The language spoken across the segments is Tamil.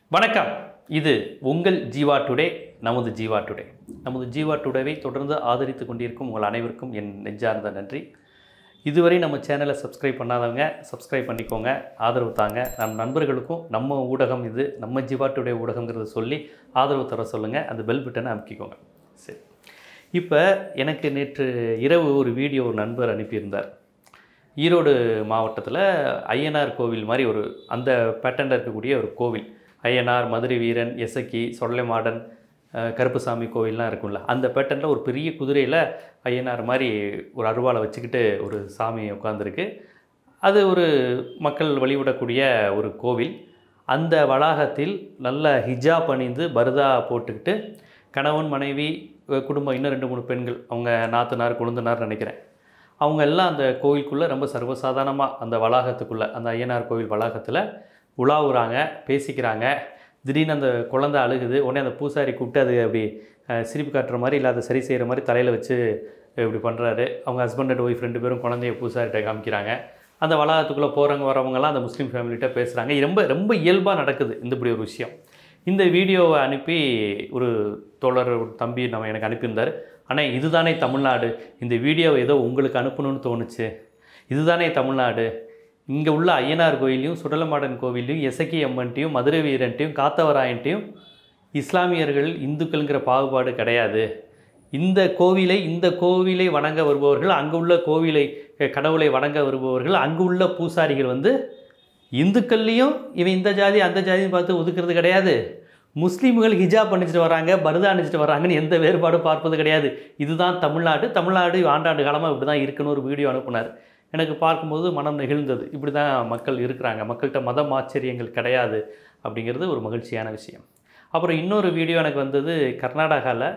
வணக்கம் இது உங்கள் ஜீவா டுடே நமது ஜீவா டுடே நமது ஜீவா டுடேவை தொடர்ந்து ஆதரித்து கொண்டிருக்கும் உங்கள் அனைவருக்கும் என் நெஞ்சார்ந்த நன்றி இதுவரை நம்ம சேனலை சப்ஸ்கிரைப் பண்ணாதவங்க சப்ஸ்கிரைப் பண்ணிக்கோங்க ஆதரவு தாங்க நம் நண்பர்களுக்கும் நம்ம ஊடகம் இது நம்ம ஜீவா டுடே ஊடகங்கிறத சொல்லி ஆதரவு தர சொல்லுங்கள் அந்த பெல் பட்டனை அமுக்கிக்கோங்க சரி இப்போ எனக்கு நேற்று இரவு ஒரு வீடியோ ஒரு நண்பர் அனுப்பியிருந்தார் ஈரோடு மாவட்டத்தில் ஐயனார் கோவில் மாதிரி ஒரு அந்த பேட்டர்னில் இருக்கக்கூடிய ஒரு கோவில் ஐயனார் மதுரை வீரன் எசக்கி சொல்லைமாடன் அஹ், கருப்புசாமி கோவில்லாம் இருக்கும்ல அந்த பேட்டர்னில் ஒரு பெரிய குதிரையில் ஐயனார் மாதிரி ஒரு அருவாளை வச்சுக்கிட்டு ஒரு சாமி உட்காந்துருக்கு அது ஒரு மக்கள் வழிபடக்கூடிய ஒரு கோவில் அந்த வளாகத்தில் நல்ல ஹிஜாப் அணிந்து பர்தா போட்டுக்கிட்டு கணவன் மனைவி அஹ், குடும்பம் இன்னும் ரெண்டு மூணு பெண்கள் அவங்க நாத்தனார் கொழுந்தனார் நினைக்கிறேன் அவங்க எல்லாம் அந்த கோவிலுக்குள்ளே ரொம்ப சர்வசாதாரணமாக அந்த வளாகத்துக்குள்ளே அந்த ஐயனார் கோவில் வளாகத்தில் உலாவுறாங்க பேசிக்கிறாங்க திடீர்னு அந்த குழந்தை அழுகுது உடனே அந்த பூசாரி கூப்பிட்டு அது அப்படி அஹ், சிரிப்பு காட்டுற மாதிரி இல்லை அதை சரி செய்கிற மாதிரி தலையில் வச்சு இப்படி பண்ணுறாரு அவங்க ஹஸ்பண்ட் அண்ட் ஒய்ஃப் ரெண்டு பேரும் குழந்தைய பூசாரிட்ட காமிக்கிறாங்க அந்த வளாகத்துக்குள்ளே போகிறவங்க வரவங்கலாம் அந்த முஸ்லீம் ஃபேமிலிகிட்ட பேசுகிறாங்க இது ரொம்ப ரொம்ப இயல்பாக நடக்குது இந்த இப்படி ஒரு விஷயம் இந்த வீடியோவை அனுப்பி ஒரு தோழர் ஒரு தம்பி நம்ம எனக்கு அனுப்பியிருந்தார் ஆனால் இதுதானே தமிழ்நாடு இந்த வீடியோவை ஏதோ உங்களுக்கு அனுப்பணும்னு தோணுச்சு இதுதானே தமிழ்நாடு இங்கே உள்ள ஐயனார் கோயிலையும் சுடலமாடன் கோவிலையும் எசக்கி அம்மன்ட்டையும் மதுரை வீரன்ட்டையும் காத்தவராயன்ட்டையும் இஸ்லாமியர்கள் இந்துக்கள்ங்கிற பாகுபாடு கிடையாது இந்த கோவிலை இந்த கோவிலை வணங்க வருபவர்கள் அங்கே உள்ள கோவிலை அஹ், கடவுளை வணங்க வருபவர்கள் அங்கு உள்ள பூசாரிகள் வந்து இந்துக்கள்லேயும் இவன் இந்த ஜாதி அந்த ஜாதின்னு பார்த்து ஒதுக்குறது கிடையாது முஸ்லீம்கள் ஹிஜாப் அணிச்சிட்டு வராங்க பருதா அணிச்சிட்டு வராங்கன்னு எந்த வேறுபாடும் பார்ப்பது கிடையாது இதுதான் தமிழ்நாடு தமிழ்நாடு ஆண்டாண்டு காலமாக இப்படி தான் இருக்குன்னு ஒரு வீடியோ அனுப்புனார் எனக்கு பார்க்கும்போது மனம் நெகிழ்ந்தது இப்படி தான் மக்கள் இருக்கிறாங்க மக்கள்கிட்ட மதம் ஆச்சரியங்கள் கிடையாது அப்படிங்கிறது ஒரு மகிழ்ச்சியான விஷயம் அப்புறம் இன்னொரு வீடியோ எனக்கு வந்தது கர்நாடகாவில்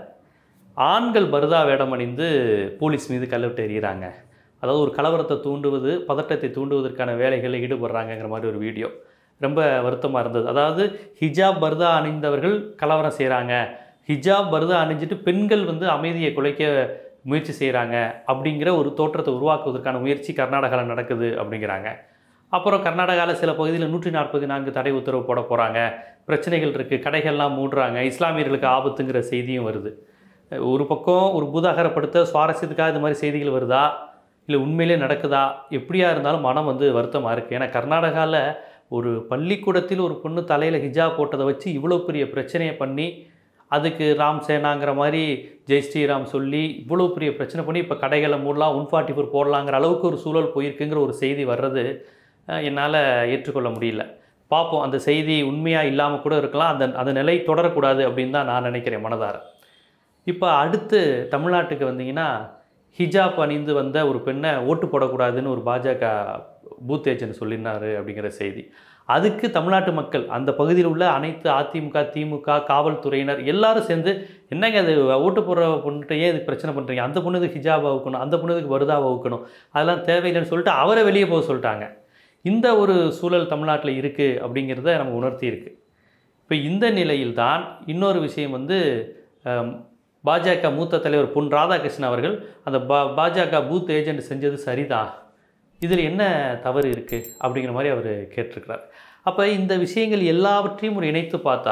ஆண்கள் பருதா வேடம் அணிந்து போலீஸ் மீது கல்வெட்டு எறிகிறாங்க அதாவது ஒரு கலவரத்தை தூண்டுவது பதட்டத்தை தூண்டுவதற்கான வேலைகளில் ஈடுபடுறாங்கங்கிற மாதிரி ஒரு வீடியோ ரொம்ப வருத்தமாக இருந்தது அதாவது ஹிஜாப் பர்தா அணிந்தவர்கள் கலவரம் செய்கிறாங்க ஹிஜாப் பர்தா அணிஞ்சிட்டு பெண்கள் வந்து அமைதியை குலைக்க முயற்சி செய்கிறாங்க அப்படிங்கிற ஒரு தோற்றத்தை உருவாக்குவதற்கான முயற்சி கர்நாடகாவில் நடக்குது அப்படிங்கிறாங்க அப்புறம் கர்நாடகாவில் சில பகுதியில் நூற்றி நாற்பத்தி நான்கு தடை உத்தரவு போட போகிறாங்க பிரச்சனைகள் இருக்குது கடைகள்லாம் மூடுறாங்க இஸ்லாமியர்களுக்கு ஆபத்துங்கிற செய்தியும் வருது ஒரு பக்கம் ஒரு பூதாகரப்படுத்த சுவாரஸ்யத்துக்காக இது மாதிரி செய்திகள் வருதா இல்லை உண்மையிலே நடக்குதா எப்படியா இருந்தாலும் மனம் வந்து வருத்தமாக இருக்குது ஏன்னா கர்நாடகாவில் ஒரு பள்ளிக்கூடத்தில் ஒரு பொண்ணு தலையில் ஹிஜாப் போட்டதை வச்சு இவ்வளோ பெரிய பிரச்சனையை பண்ணி அதுக்கு ராம் சேனாங்கிற மாதிரி ஜெய் ஸ்ரீராம் சொல்லி இவ்வளோ பெரிய பிரச்சனை பண்ணி இப்போ கடைகளை மூடலாம் ஒன் ஃபார்ட்டி ஃபோர் போடலாங்கிற அளவுக்கு ஒரு சூழல் போயிருக்குங்கிற ஒரு செய்தி வர்றது அஹ், என்னால் ஏற்றுக்கொள்ள முடியல பார்ப்போம் அந்த செய்தி உண்மையாக இல்லாமல் கூட இருக்கலாம் அந்த அந்த நிலை தொடரக்கூடாது அப்படின்னு தான் நான் நினைக்கிறேன் மனதார இப்போ அடுத்து தமிழ்நாட்டுக்கு வந்தீங்கன்னா ஹிஜாப் அணிந்து வந்த ஒரு பெண்ணை ஓட்டு போடக்கூடாதுன்னு ஒரு பாஜக பூத் ஏஜென்ட் சொல்லினாரு அப்படிங்கிற செய்தி அதுக்கு தமிழ்நாட்டு மக்கள் அந்த பகுதியில் உள்ள அனைத்து அதிமுக திமுக காவல்துறையினர் எல்லாரும் சேர்ந்து என்னங்க அது ஓட்டு போடுற பொண்ணுகிட்ட ஏன் இதுக்கு பிரச்சனை பண்ணுறீங்க அந்த பொண்ணுக்கு ஹிஜாப் வகுக்கணும் அந்த பொண்ணுக்கு வருதா வகுக்கணும் அதெல்லாம் தேவையில்லைன்னு சொல்லிட்டு அவரை வெளியே போக சொல்லிட்டாங்க இந்த ஒரு சூழல் தமிழ்நாட்டில் இருக்குது அப்படிங்கிறத நம்ம உணர்த்தி இருக்கு இப்போ இந்த நிலையில்தான் இன்னொரு விஷயம் வந்து அம், பாஜக மூத்த தலைவர் பொன் ராதாகிருஷ்ணன் அவர்கள் அந்த பா பாஜக பூத் ஏஜென்ட் செஞ்சது சரிதான் இதில் என்ன தவறு இருக்குது அப்படிங்கிற மாதிரி அவர் கேட்டிருக்கிறார் அப்போ இந்த விஷயங்கள் எல்லாவற்றையும் ஒரு இணைத்து பார்த்தா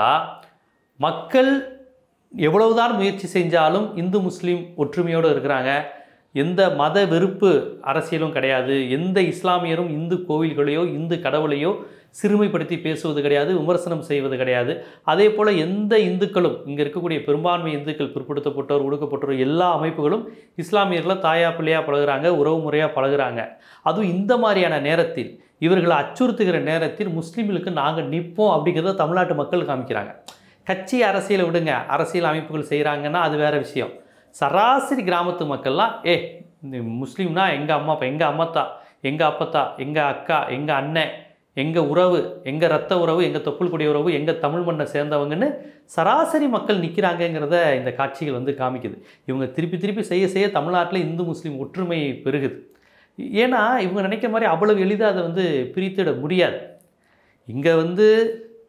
மக்கள் எவ்வளவுதான் முயற்சி செஞ்சாலும் இந்து முஸ்லீம் ஒற்றுமையோடு இருக்கிறாங்க எந்த மத வெறுப்பு அரசியலும் கிடையாது எந்த இஸ்லாமியரும் இந்து கோவில்களையோ இந்து கடவுளையோ சிறுமைப்படுத்தி பேசுவது கிடையாது விமர்சனம் செய்வது கிடையாது அதே போல் எந்த இந்துக்களும் இங்கே இருக்கக்கூடிய பெரும்பான்மை இந்துக்கள் பிற்படுத்தப்பட்டோர் ஒடுக்கப்பட்டோர் எல்லா அமைப்புகளும் இஸ்லாமியர்களை தாயா பிள்ளையாக பழகுறாங்க உறவு முறையாக பழகுறாங்க அதுவும் இந்த மாதிரியான நேரத்தில் இவர்களை அச்சுறுத்துகிற நேரத்தில் முஸ்லீம்களுக்கு நாங்கள் நிற்போம் அப்படிங்கிறத தமிழ்நாட்டு மக்கள் காமிக்கிறாங்க கட்சி அரசியலை விடுங்க அரசியல் அமைப்புகள் செய்கிறாங்கன்னா அது வேற விஷயம் சராசரி கிராமத்து மக்கள்லாம் ஏ இந்த முஸ்லீம்னா எங்கள் அம்மா அப்பா எங்கள் அம்மத்தா எங்கள் அப்பத்தா எங்கள் அக்கா எங்கள் அண்ணன் எங்கள் உறவு எங்கள் ரத்த உறவு எங்கள் தொப்புள் குடி உறவு எங்கள் தமிழ் மண்ணை சேர்ந்தவங்கன்னு சராசரி மக்கள் நிற்கிறாங்கங்கிறத இந்த காட்சிகள் வந்து காமிக்குது இவங்க திருப்பி திருப்பி செய்ய செய்ய தமிழ்நாட்டில் இந்து முஸ்லீம் ஒற்றுமை பெருகுது ஏன்னா இவங்க நினைக்கிற மாதிரி அவ்வளவு எளிதாக அதை வந்து பிரித்திட முடியாது இங்கே வந்து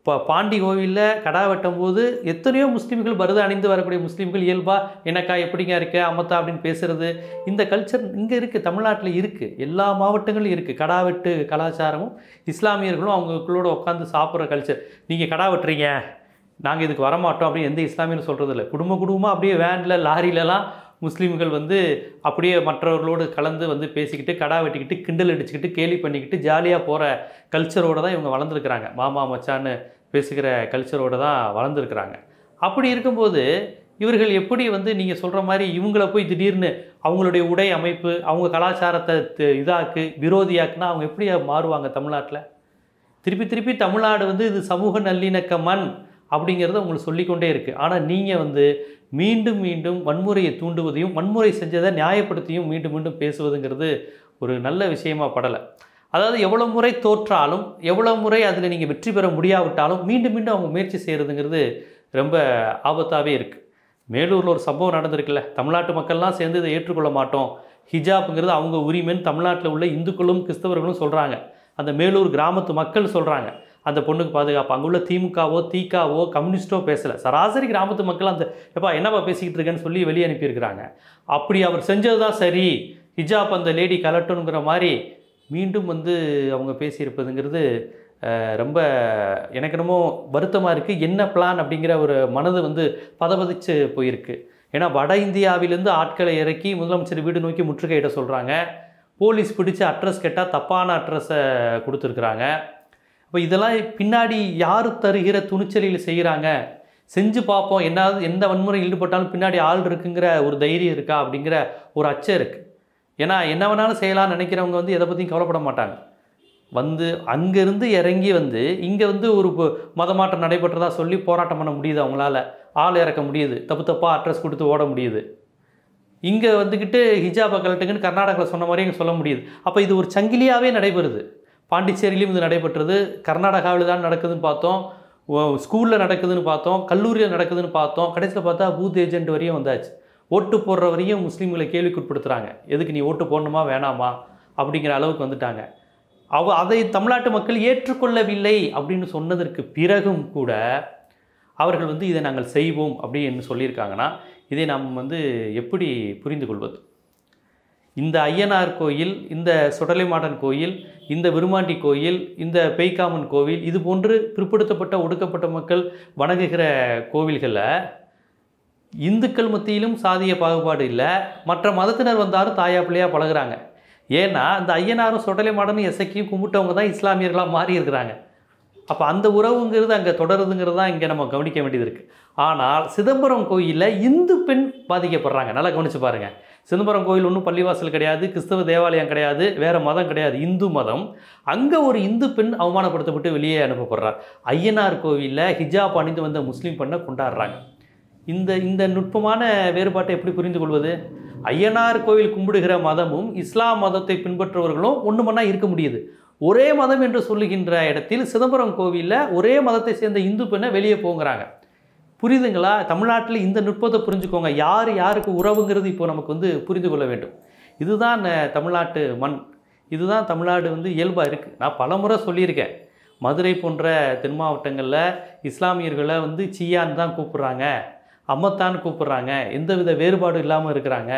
இப்போ பாண்டி கோவிலில் கடா வெட்டும் போது எத்தனையோ முஸ்லீம்கள் பரத அணிந்து வரக்கூடிய முஸ்லீம்கள் இயல்பாக என்னக்கா எப்படிங்க இருக்க அம்மத்தா அப்படின்னு பேசுறது இந்த கல்ச்சர் இங்கே இருக்குது தமிழ்நாட்டில் இருக்குது எல்லா மாவட்டங்களும் இருக்குது கடா வெட்டு கலாச்சாரமும் இஸ்லாமியர்களும் அவங்களுக்குள்ளோட உட்காந்து சாப்பிட்ற கல்ச்சர் நீங்கள் கடா வெட்டுறீங்க நாங்கள் இதுக்கு வரமாட்டோம் அப்படின்னு எந்த இஸ்லாமியரும் சொல்கிறது இல்லை குடும்ப குடும்பமாக அப்படியே வேனில் லாரியிலலாம் முஸ்லீம்கள் வந்து அப்படியே மற்றவர்களோடு கலந்து வந்து பேசிக்கிட்டு கடா வெட்டிக்கிட்டு கிண்டல் அடிச்சுக்கிட்டு கேலி பண்ணிக்கிட்டு ஜாலியாக போகிற கல்ச்சரோடு தான் இவங்க வளர்ந்துருக்குறாங்க மாமா மச்சான்னு பேசுகிற கல்ச்சரோடு தான் வளர்ந்துருக்குறாங்க அப்படி இருக்கும்போது இவர்கள் எப்படி வந்து நீங்கள் சொல்கிற மாதிரி இவங்கள போய் திடீர்னு அவங்களுடைய உடை அமைப்பு அவங்க கலாச்சாரத்தை த- இதாக்கு விரோதியாக்குனா அவங்க எப்படி மாறுவாங்க தமிழ்நாட்டில் திருப்பி திருப்பி தமிழ்நாடு வந்து இது சமூக நல்லிணக்க மண் அப்படிங்கிறத உங்களுக்கு சொல்லிக்கொண்டே இருக்குது ஆனால் நீங்கள் வந்து மீண்டும் மீண்டும் வன்முறையை தூண்டுவதையும் வன்முறை செஞ்சதை நியாயப்படுத்தியும் மீண்டும் மீண்டும் பேசுவதுங்கிறது ஒரு நல்ல விஷயமா படலை அதாவது எவ்வளோ முறை தோற்றாலும் எவ்வளோ முறை அதில் நீங்கள் வெற்றி பெற முடியாவிட்டாலும் மீண்டும் மீண்டும் அவங்க முயற்சி செய்கிறதுங்கிறது ரொம்ப ஆபத்தாகவே இருக்குது மேலூரில் ஒரு சம்பவம் நடந்திருக்குல்ல தமிழ்நாட்டு மக்கள்லாம் சேர்ந்து இதை ஏற்றுக்கொள்ள மாட்டோம் ஹிஜாப்ங்கிறது அவங்க உரிமைன்னு தமிழ்நாட்டில் உள்ள இந்துக்களும் கிறிஸ்தவர்களும் சொல்கிறாங்க அந்த மேலூர் கிராமத்து மக்கள் சொல்கிறாங்க அந்த பொண்ணுக்கு பாதுகாப்பு அங்கே உள்ள திமுகவோ தீகாவோ கம்யூனிஸ்டோ பேசலை சராசரி கிராமத்து மக்கள் அந்த எப்பா என்னப்பா பேசிக்கிட்டு இருக்கேன்னு சொல்லி வெளியே அனுப்பியிருக்கிறாங்க அப்படி அவர் செஞ்சது தான் சரி ஹிஜாப் அந்த லேடி கலட்டணுங்கிற மாதிரி மீண்டும் வந்து அவங்க பேசியிருப்பதுங்கிறது அஹ், ரொம்ப எனக்கு என்னமோ வருத்தமாக இருக்குது என்ன பிளான் அப்படிங்கிற ஒரு மனது வந்து பதபதிச்சு போயிருக்கு ஏன்னா வட இந்தியாவிலேருந்து ஆட்களை இறக்கி முதலமைச்சர் வீடு நோக்கி முற்றுகையிட சொல்கிறாங்க போலீஸ் பிடிச்சு அட்ரஸ் கேட்டால் தப்பான அட்ரஸை கொடுத்துருக்குறாங்க அப்போ இதெல்லாம் பின்னாடி யார் தருகிற துணிச்சலில் செய்கிறாங்க செஞ்சு பார்ப்போம் என்ன எந்த வன்முறை ஈடுபட்டாலும் பின்னாடி ஆள் இருக்குங்கிற ஒரு தைரியம் இருக்கா அப்படிங்கிற ஒரு அச்சம் இருக்குது ஏன்னா என்ன வேணாலும் செய்யலாம்னு நினைக்கிறவங்க வந்து எதை பற்றியும் கவலைப்பட மாட்டாங்க வந்து அங்கேருந்து இறங்கி வந்து இங்கே வந்து ஒரு பு- மதமாற்றம் நடைபெற்றதா சொல்லி போராட்டம் பண்ண முடியுது அவங்களால ஆள் இறக்க முடியுது தப்பு தப்பாக அட்ரஸ் கொடுத்து ஓட முடியுது இங்கே வந்துக்கிட்டு ஹிஜாபை கலட்டுங்கன்னு கர்நாடகாவில் சொன்ன மாதிரி இங்கே சொல்ல முடியுது அப்போ இது ஒரு சங்கிலியாகவே நடைபெறுது பாண்டிச்சேரியிலும் இது நடைபெற்றது கர்நாடகாவில் தான் நடக்குதுன்னு பார்த்தோம் ஸ்கூலில் நடக்குதுன்னு பார்த்தோம் கல்லூரியில் நடக்குதுன்னு பார்த்தோம் கடைசியில் பார்த்தா பூத் ஏஜென்ட் வரையும் வந்தாச்சு ஓட்டு போடுற வரையும் முஸ்லீம்களை கேள்விக்குட்படுத்துகிறாங்க எதுக்கு நீ ஓட்டு போடணுமா வேணாமா அப்படிங்கிற அளவுக்கு வந்துட்டாங்க அவ அதை தமிழ்நாட்டு மக்கள் ஏற்றுக்கொள்ளவில்லை அப்படின்னு சொன்னதற்கு பிறகும் கூட அவர்கள் வந்து இதை நாங்கள் செய்வோம் அப்படின்னு சொல்லியிருக்காங்கன்னா இதை நாம் வந்து எப்படி புரிந்து கொள்வது இந்த ஐயனார் கோயில் இந்த சுடலைமாடன் கோயில் இந்த விருமாண்டி கோயில் இந்த பெய்காமன் கோவில் இது போன்று பிற்படுத்தப்பட்ட ஒடுக்கப்பட்ட மக்கள் வணங்குகிற கோவில்களில் இந்துக்கள் மத்தியிலும் சாதிய பாகுபாடு இல்லை மற்ற மதத்தினர் வந்தாலும் தாயா பிள்ளையாக பழகுறாங்க ஏன்னா அந்த ஐயனாரும் சுடலைமாடனும் எசக்கியும் கும்பிட்டவங்க தான் இஸ்லாமியர்களாக மாறி இருக்கிறாங்க அப்போ அந்த உறவுங்கிறது அங்கே தொடருதுங்கிறது தான் இங்கே நம்ம கவனிக்க வேண்டியது இருக்குது ஆனால் சிதம்பரம் கோயிலில் இந்து பெண் பாதிக்கப்படுறாங்க நல்லா கவனிச்சு பாருங்கள் சிதம்பரம் கோயில் ஒன்றும் பள்ளிவாசல் கிடையாது கிறிஸ்தவ தேவாலயம் கிடையாது வேறு மதம் கிடையாது இந்து மதம் அங்கே ஒரு இந்து பெண் அவமானப்படுத்தப்பட்டு வெளியே அனுப்பப்படுறார் ஐயனார் கோவிலில் ஹிஜாப் அணிந்து வந்த முஸ்லீம் பெண்ணை கொண்டாடுறாங்க இந்த இந்த நுட்பமான வேறுபாட்டை எப்படி புரிந்து கொள்வது ஐயனார் கோவில் கும்பிடுகிற மதமும் இஸ்லாம் மதத்தை பின்பற்றுபவர்களும் ஒன்று மண்ணா இருக்க முடியுது ஒரே மதம் என்று சொல்லுகின்ற இடத்தில் சிதம்பரம் கோவிலில் ஒரே மதத்தை சேர்ந்த இந்து பெண்ணை வெளியே போங்கிறாங்க புரியுதுங்களா தமிழ்நாட்டில் இந்த நுட்பத்தை புரிஞ்சுக்கோங்க யார் யாருக்கு உறவுங்கிறது இப்போ நமக்கு வந்து புரிந்து கொள்ள வேண்டும் இதுதான் அஹ், தமிழ்நாட்டு மண் இதுதான் தமிழ்நாடு வந்து இயல்பாக இருக்குது நான் பலமுறை சொல்லியிருக்கேன் மதுரை போன்ற தென் மாவட்டங்களில் இஸ்லாமியர்களை வந்து சியான் தான் கூப்பிட்றாங்க அம்மத்தான் கூப்பிட்றாங்க எந்தவித வேறுபாடும் இல்லாமல் இருக்கிறாங்க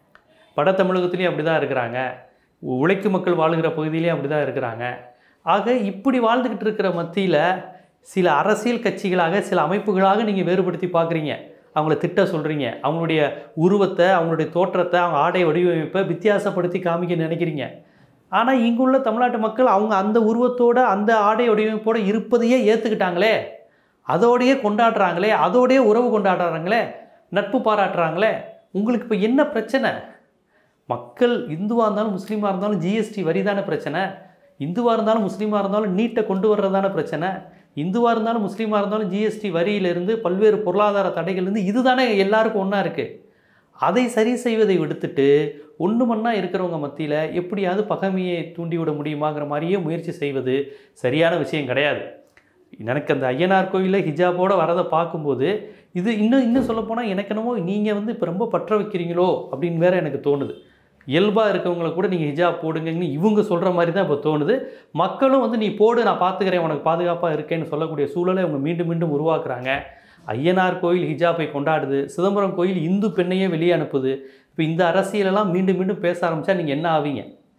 வட தமிழகத்துலேயும் அப்படி தான் இருக்கிறாங்க உழைக்கும் மக்கள் வாழுகிற பகுதியிலையும் அப்படி தான் இருக்கிறாங்க ஆக இப்படி வாழ்ந்துக்கிட்டு இருக்கிற மத்தியில் சில அரசியல் கட்சிகளாக சில அமைப்புகளாக நீங்கள் வேறுபடுத்தி பார்க்குறீங்க அவங்கள திட்ட சொல்கிறீங்க அவங்களுடைய உருவத்தை அவங்களுடைய தோற்றத்தை அவங்க ஆடை வடிவமைப்பை வித்தியாசப்படுத்தி காமிக்க நினைக்கிறீங்க ஆனால் இங்குள்ள தமிழ்நாட்டு மக்கள் அவங்க அந்த உருவத்தோட அந்த ஆடை வடிவமைப்போட இருப்பதையே ஏற்றுக்கிட்டாங்களே அதோடையே கொண்டாடுறாங்களே அதோடையே உறவு கொண்டாடுறாங்களே நட்பு பாராட்டுறாங்களே உங்களுக்கு இப்போ என்ன பிரச்சனை மக்கள் இந்துவாக இருந்தாலும் முஸ்லீமாக இருந்தாலும் ஜிஎஸ்டி வரி தானே பிரச்சனை இந்துவாக இருந்தாலும் முஸ்லீமாக இருந்தாலும் நீட்டை கொண்டு வர்றதான பிரச்சனை இந்துவாக இருந்தாலும் முஸ்லீமாக இருந்தாலும் ஜிஎஸ்டி வரியிலிருந்து பல்வேறு பொருளாதார தடைகள்லேருந்து இதுதானே எல்லாருக்கும் ஒன்றா இருக்குது அதை சரி செய்வதை விடுத்துட்டு ஒன்று மண்ணா இருக்கிறவங்க மத்தியில் எப்படியாவது பகைமையை தூண்டிவிட முடியுமாங்கிற மாதிரியே முயற்சி செய்வது சரியான விஷயம் கிடையாது எனக்கு அந்த ஐயனார் கோயிலில் ஹிஜாபோட வரதை பார்க்கும்போது இது இன்னும் இன்னும் சொல்லப்போனால் எனக்கு என்னமோ நீங்கள் வந்து இப்போ ரொம்ப பற்ற வைக்கிறீங்களோ அப்படின்னு வேற எனக்கு தோணுது இயல்பாக இருக்கவங்கள கூட நீங்கள் ஹிஜாப் போடுங்கன்னு இவங்க சொல்கிற மாதிரி தான் இப்போ தோணுது மக்களும் வந்து நீ போடு நான் பார்த்துக்கிறேன் உனக்கு பாதுகாப்பாக இருக்கேன்னு சொல்லக்கூடிய சூழலை அவங்க மீண்டும் மீண்டும் உருவாக்குறாங்க ஐயனார் கோயில் ஹிஜாப்பை கொண்டாடுது சிதம்பரம் கோயில் இந்து பெண்ணையே வெளியே அனுப்புது இப்போ இந்த அரசியலெல்லாம் மீண்டும் மீண்டும் பேச ஆரம்பித்தா நீங்கள் என்ன ஆவீங்க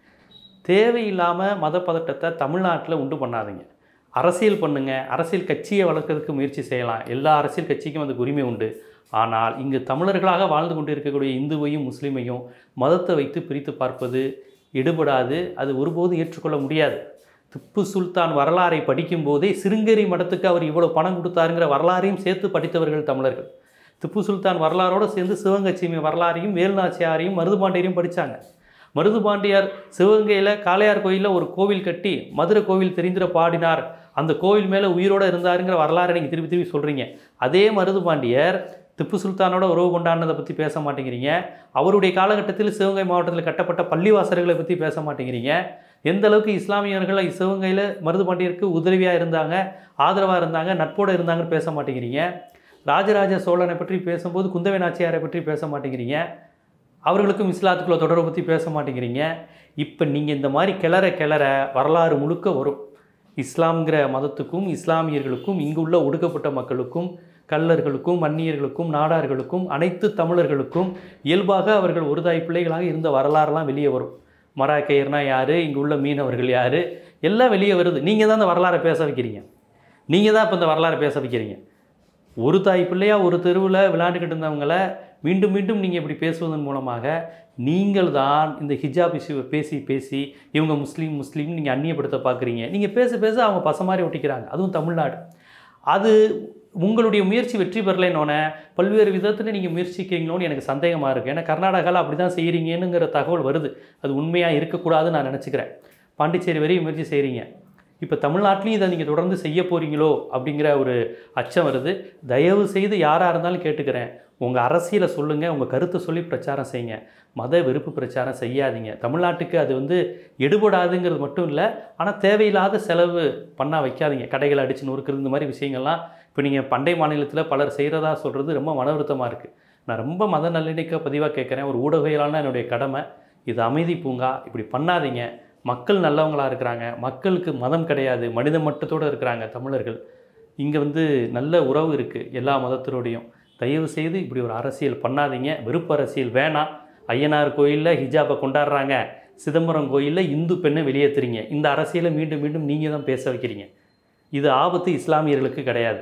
தேவையில்லாமல் மத பதட்டத்தை தமிழ்நாட்டில் உண்டு பண்ணாதீங்க அரசியல் பண்ணுங்க அரசியல் கட்சியை வளர்க்கறதுக்கு முயற்சி செய்யலாம் எல்லா அரசியல் கட்சிக்கும் அதுக்கு உரிமை உண்டு ஆனால் இங்கு தமிழர்களாக வாழ்ந்து கொண்டு இருக்கக்கூடிய இந்துவையும் முஸ்லீமையும் மதத்தை வைத்து பிரித்து பார்ப்பது எடுபடாது அது ஒருபோதும் ஏற்றுக்கொள்ள முடியாது திப்பு சுல்தான் வரலாறை படிக்கும்போதே சிருங்கேரி மடத்துக்கு அவர் இவ்வளோ பணம் கொடுத்தாருங்கிற வரலாறையும் சேர்த்து படித்தவர்கள் தமிழர்கள் திப்பு சுல்தான் வரலாறோடு சேர்ந்து சிவகங்கச்சிமை வரலாறையும் வேலுநாச்சியாரையும் மருதுபாண்டியரையும் படித்தாங்க மருதுபாண்டியார் சிவகங்கையில் காளையார் கோயிலில் ஒரு கோவில் கட்டி மதுரை கோவில் தெரிந்திர பாடினார் அந்த கோவில் மேலே உயிரோடு இருந்தாருங்கிற வரலாறை நீங்கள் திருப்பி திருப்பி சொல்கிறீங்க அதே மருதுபாண்டியர் திப்பு சுல்தானோட உறவு கொண்டாடினதை பற்றி பேச மாட்டேங்கிறீங்க அவருடைய காலகட்டத்தில் சிவகங்கை மாவட்டத்தில் கட்டப்பட்ட பள்ளிவாசல்களை பற்றி பேச மாட்டேங்கிறீங்க எந்த அளவுக்கு இஸ்லாமியர்கள் சிவகங்கையில் மருதுபாண்டியருக்கு உதவியாக இருந்தாங்க ஆதரவாக இருந்தாங்க நட்போடு இருந்தாங்கன்னு பேச மாட்டேங்கிறீங்க ராஜராஜ சோழனை பற்றி பேசும்போது குந்தவை நாச்சியாரை பற்றி பேச மாட்டேங்கிறீங்க அவர்களுக்கும் இஸ்லாத்துக்குள்ள தொடர்பை பற்றி பேச மாட்டேங்கிறீங்க இப்போ நீங்கள் இந்த மாதிரி கிளற கிளற வரலாறு முழுக்க வரும் இஸ்லாம்ங்கிற மதத்துக்கும் இஸ்லாமியர்களுக்கும் இங்கு உள்ள ஒடுக்கப்பட்ட மக்களுக்கும் கள்ளர்களுக்கும் அந்நியர்களுக்கும் நாடார்களுக்கும் அனைத்து தமிழர்களுக்கும் இயல்பாக அவர்கள் ஒரு தாய் பிள்ளைகளாக இருந்த வரலாறுலாம் வெளியே வரும் மராக்கையர்னா யார் இங்கே உள்ள மீனவர்கள் யார் எல்லாம் வெளியே வருது நீங்கள் தான் அந்த வரலாறை பேச வைக்கிறீங்க நீங்கள் தான் இப்போ இந்த வரலாறை பேச வைக்கிறீங்க ஒரு தாய் பிள்ளையாக ஒரு தெருவில் விளையாண்டுக்கிட்டு இருந்தவங்கள மீண்டும் மீண்டும் நீங்கள் இப்படி பேசுவதன் மூலமாக நீங்கள் தான் இந்த ஹிஜாப் இஷ்யூவை பேசி பேசி இவங்க முஸ்லீம் முஸ்லீம் நீங்கள் அந்நியப்படுத்த பார்க்குறீங்க நீங்கள் பேச பேச அவங்க பச மாதிரி ஒட்டிக்கிறாங்க அதுவும் தமிழ்நாடு அது உங்களுடைய முயற்சி வெற்றி பெறலைன்னொன்னே பல்வேறு விதத்தில் நீங்கள் முயற்சிக்கிறீங்களோன்னு எனக்கு சந்தேகமாக இருக்குது ஏன்னா கர்நாடகாவில் அப்படி தான் செய்கிறீங்கன்னுங்கிற தகவல் வருது அது உண்மையாக இருக்கக்கூடாதுன்னு நான் நினச்சிக்கிறேன் பாண்டிச்சேரி வரையும் முயற்சி செய்கிறீங்க இப்போ தமிழ்நாட்டிலையும் இதை நீங்கள் தொடர்ந்து செய்ய போகிறீங்களோ அப்படிங்கிற ஒரு அச்சம் வருது தயவு செய்து யாராக இருந்தாலும் கேட்டுக்கிறேன் உங்கள் அரசியலை சொல்லுங்கள் உங்கள் கருத்தை சொல்லி பிரச்சாரம் செய்யுங்க மத வெறுப்பு பிரச்சாரம் செய்யாதீங்க தமிழ்நாட்டுக்கு அது வந்து எடுபடாதுங்கிறது மட்டும் இல்லை ஆனால் தேவையில்லாத செலவு பண்ணா வைக்காதீங்க கடைகளை அடித்து நொறுக்கிறது இந்த மாதிரி விஷயங்கள்லாம் இப்போ நீங்கள் பண்டை மாநிலத்தில் பலர் செய்கிறதா சொல்கிறது ரொம்ப மன வருத்தமாக இருக்குது நான் ரொம்ப மத நல்லிணக்க பதிவாக கேட்குறேன் ஒரு ஊடகவியலான என்னுடைய கடமை இது அமைதி பூங்கா இப்படி பண்ணாதீங்க மக்கள் நல்லவங்களாக இருக்கிறாங்க மக்களுக்கு மதம் கிடையாது மனித மட்டத்தோடு இருக்கிறாங்க தமிழர்கள் இங்கே வந்து நல்ல உறவு இருக்குது எல்லா மதத்தினோடையும் தயவு செய்து இப்படி ஒரு அரசியல் பண்ணாதீங்க வெறுப்பு அரசியல் வேணாம் ஐயனார் கோயிலில் ஹிஜாபை கொண்டாடுறாங்க சிதம்பரம் கோயிலில் இந்து பெண்ணை வெளியேற்றுறீங்க இந்த அரசியலை மீண்டும் மீண்டும் நீங்கள் தான் பேச வைக்கிறீங்க இது ஆபத்து இஸ்லாமியர்களுக்கு கிடையாது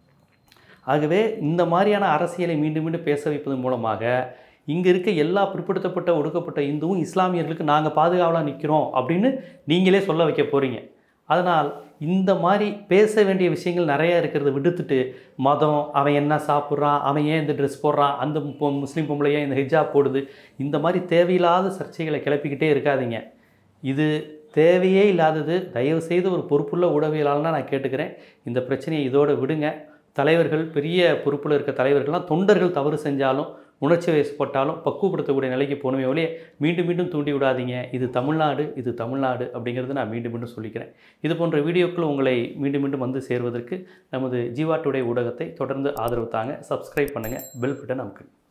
ஆகவே இந்த மாதிரியான அரசியலை மீண்டும் மீண்டும் பேச வைப்பதன் மூலமாக இங்கே இருக்க எல்லா பிற்படுத்தப்பட்ட ஒடுக்கப்பட்ட இந்துவும் இஸ்லாமியர்களுக்கு நாங்கள் பாதுகாவலாக நிற்கிறோம் அப்படின்னு நீங்களே சொல்ல வைக்க போகிறீங்க அதனால் இந்த மாதிரி பேச வேண்டிய விஷயங்கள் நிறையா இருக்கிறத விடுத்துட்டு மதம் அவன் என்ன சாப்பிட்றான் அவன் ஏன் இந்த ட்ரெஸ் போடுறான் அந்த பொ- முஸ்லீம் பொம்பளை ஏன் இந்த ஹிஜாப் போடுது இந்த மாதிரி தேவையில்லாத சர்ச்சைகளை கிளப்பிக்கிட்டே இருக்காதீங்க இது தேவையே இல்லாதது தயவு செய்து ஒரு பொறுப்புள்ள ஊடகவியலாளனா நான் கேட்டுக்கிறேன் இந்த பிரச்சனையை இதோட விடுங்க தலைவர்கள் பெரிய பொறுப்பில் இருக்க தலைவர்கள்லாம் தொண்டர்கள் தவறு செஞ்சாலும் உணர்ச்சி வயசுப்பட்டாலும் பக்குவப்படுத்தக்கூடிய நிலைக்கு போகணுமே ஒழிய மீண்டும் மீண்டும் தூண்டி விடாதீங்க இது தமிழ்நாடு இது தமிழ்நாடு அப்படிங்கிறது நான் மீண்டும் மீண்டும் சொல்லிக்கிறேன் இது போன்ற வீடியோக்கள் உங்களை மீண்டும் மீண்டும் வந்து சேர்வதற்கு நமது ஜீவா டுடே ஊடகத்தை தொடர்ந்து ஆதரவு தாங்க சப்ஸ்கிரைப் பண்ணுங்கள் பெல் பட்டன் அமுக்குங்க